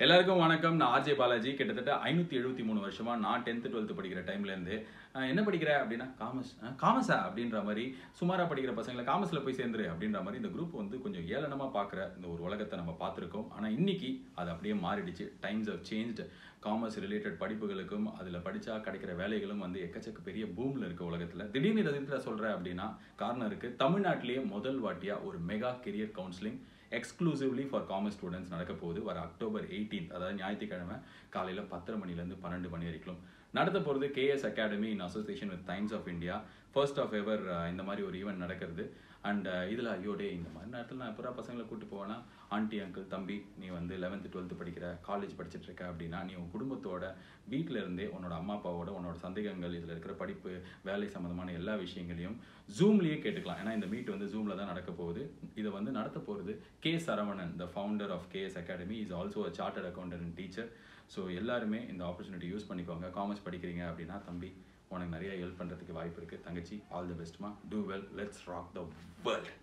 எல்லாருக்கும் வணக்கம் நான் ஆர்ஜே பாலாஜி கிட்டத்தட்ட ஐநூற்றி எழுபத்தி மூணு வருஷமா நான் டென்த்து டுவெல்த்து படிக்கிற டைம்லேருந்து என்ன படிக்கிற அப்படின்னா காமர்ஸ் காமர்ஸா அப்படின்ற மாதிரி சுமாராக படிக்கிற பசங்களை காமர்ஸில் போய் சேர்ந்துரு அப்படின்ற மாதிரி இந்த குரூப் வந்து கொஞ்சம் ஏளனமாக பார்க்குற இந்த ஒரு உலகத்தை நம்ம பார்த்துருக்கோம் ஆனால் இன்னைக்கு அது அப்படியே மாறிடுச்சு times of changed commerce related படிப்புகளுக்கும் அதில் படித்தா கிடைக்கிற வேலைகளும் வந்து எக்கச்சக்க பெரிய பூமில் இருக்க உலகத்தில் திடீர்னு இதை எதுல சொல்கிறேன் அப்படின்னா காரணம் இருக்குது தமிழ்நாட்டிலேயே முதல் வாட்டியாக ஒரு mega career counselling exclusively for commerce students நடக்க போகுது வர அக்டோபர் 18th அதாவது ஞாயிற்றுக்கிழமை காலையில் பத்தரை மணிலேருந்து பன்னெண்டு மணி வரைக்கும் நடத்த போகிறது KS academy in association with Times of India first of ever இந்த மாதிரி ஒரு ஈவெண்ட் நடக்கிறது அண்ட் இதில் ஐயோ டே இந்த மாதிரி நேரத்தில் நான் எப்போ பசங்களை கூட்டு போவேன்னா ஆண்டி அங்கிள் தம்பி நீ வந்து லெவன்த்து டுவெல்த்து படிக்கிற காலேஜ் படிச்சுட்டு இருக்க அப்படின்னா நீ உன் குடும்பத்தோட வீட்டில் இருந்தே உன்னோட அம்மா அப்பாவோட உன்னோட சந்தேகங்கள் இதில் இருக்கிற படிப்பு வேலை சம்மந்தமான எல்லா விஷயங்களையும் ஜூம்லேயே கேட்டுக்கலாம் ஏன்னா இந்த மீட் வந்து ஜூமில் தான் நடக்க போகுது இதை வந்து நடத்த போகிறது K Saravanan the founder of KS academy is also a chartered accountant and teacher so எல்லாருமே இந்த ஆப்பர்ச்சுனிட்டி யூஸ் பண்ணிக்கோங்க காமர்ஸ் படிக்கிறீங்க அப்படின்னா தம்பி உனக்கு நிறைய ஹெல்ப் பண்ணுறதுக்கு வாய்ப்பு இருக்குது தங்கச்சி ஆல் தி பெஸ்ட்மா do well let's rock the world